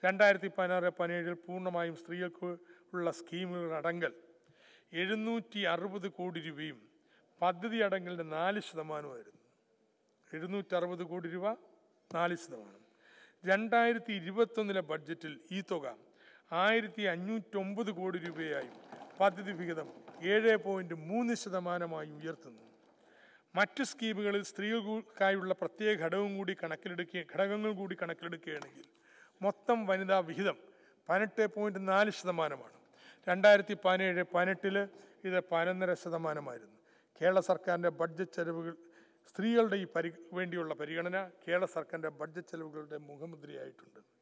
രണ്ടായിരത്തി പതിനാറ് പതിനേഴിൽ പൂർണ്ണമായും സ്ത്രീകൾക്ക് ഉള്ള സ്കീമുകൾ അടങ്കൽ എഴുന്നൂറ്റി അറുപത് കോടി രൂപയും പദ്ധതി അടങ്കലിൻ്റെ നാല് ശതമാനമായിരുന്നു എഴുന്നൂറ്റി അറുപത് കോടി രൂപ നാല് ശതമാനം രണ്ടായിരത്തി ഇരുപത്തൊന്നിലെ ബഡ്ജറ്റിൽ ഈ തുക ആയിരത്തി അഞ്ഞൂറ്റൊമ്പത് കോടി രൂപയായും പദ്ധതി വിഹിതം ഏഴ് പോയിൻറ്റ് മൂന്ന് ശതമാനമായി ഉയർത്തുന്നു മറ്റ് സ്കീമുകളിൽ സ്ത്രീകൾക്കായുള്ള പ്രത്യേക ഘടകം കൂടി കണക്കിലെടുക്കുക ഘടകങ്ങൾ കൂടി കണക്കിലെടുക്കുകയാണെങ്കിൽ മൊത്തം വനിതാ വിഹിതം പതിനെട്ട് പോയിൻറ്റ് നാല് ശതമാനമാണ് രണ്ടായിരത്തി പതിനേഴ് പതിനെട്ടിൽ ഇത് പതിനൊന്നര ശതമാനമായിരുന്നു കേരള സർക്കാരിൻ്റെ ബഡ്ജറ്റ് ചെലവുകൾ സ്ത്രീകളുടെ ഈ പരി വേണ്ടിയുള്ള പരിഗണന കേരള സർക്കാരിൻ്റെ ബഡ്ജറ്റ് ചെലവുകളുടെ മുഖമുദ്രയായിട്ടുണ്ട്